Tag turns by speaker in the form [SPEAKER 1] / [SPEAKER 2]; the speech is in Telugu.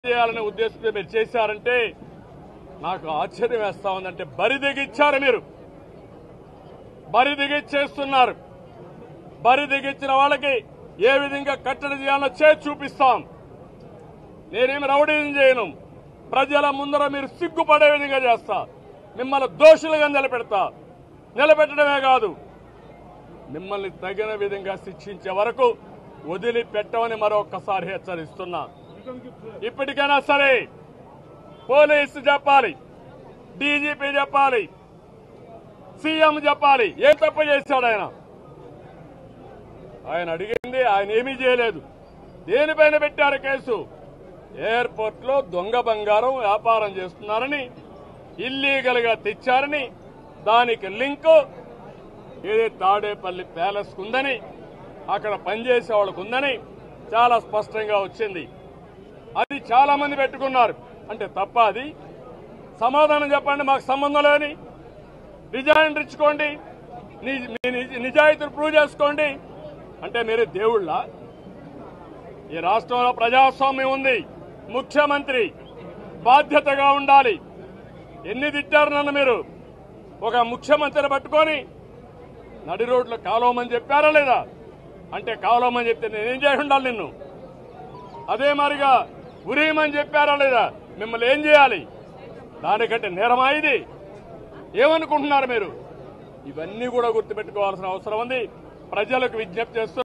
[SPEAKER 1] చేయాలనే ఉద్దేశంతో మీరు చేశారంటే నాకు ఆశ్చర్యం వేస్తా ఉందంటే బరి దిగిచ్చారు మీరు బరి దిగిచ్చేస్తున్నారు బరి దిగిచ్చిన వాళ్ళకి ఏ విధంగా కట్టడి చేయాలో చేసి చూపిస్తాం నేనేమి రౌడీని చేయను ప్రజల ముందర మీరు సిగ్గుపడే విధంగా చేస్తా మిమ్మల్ని దోషులుగా నిలబెడతా నిలబెట్టడమే కాదు మిమ్మల్ని తగిన విధంగా శిక్షించే వరకు వదిలిపెట్టమని మరొక్కసారి హెచ్చరిస్తున్నా ఇప్పటికైనా సరే పోలీసు చెప్పాలి డీజీపీ చెప్పాలి సీఎం చెప్పాలి ఏ తప్పు చేశాడు ఆయన ఆయన అడిగింది ఆయన ఏమీ చేయలేదు దేనిపైన పెట్టారు కేసు ఎయిర్పోర్ట్ లో దొంగ బంగారం వ్యాపారం చేస్తున్నారని ఇల్లీగల్ గా తెచ్చారని దానికి లింకు ఏదే తాడేపల్లి ప్యాలెస్ ఉందని అక్కడ పనిచేసే వాళ్ళకు ఉందని చాలా స్పష్టంగా వచ్చింది అది చాలా మంది పెట్టుకున్నారు అంటే తప్ప అది సమాధానం చెప్పండి మాకు సంబంధం లేని రిజైన్ ఇచ్చుకోండి ని- మీ నిజ- నిజాయితీని ప్రూవ్ చేసుకోండి అంటే మీరు దేవుళ్ళ ఈ రాష్ట్రంలో ప్రజాస్వామ్యం ఉంది ముఖ్యమంత్రి బాధ్యతగా ఉండాలి ఎన్ని తిట్టారు నన్ను మీరు ఒక ముఖ్యమంత్రిని పట్టుకొని నడి రోడ్లు కాలువమని చెప్పారా లేదా అంటే కాలువమని చెప్తే నేనేం చేసి ఉండాలి నిన్ను అదే మరిగా ఉరియమని చెప్పారా లేదా మిమ్మల్ని ఏం చేయాలి దానికంటే నేరమా ఇది ఏమనుకుంటున్నారు మీరు ఇవన్నీ కూడా గుర్తుపెట్టుకోవాల్సిన అవసరం ఉంది ప్రజలకు విజ్ఞప్తి చేస్తూ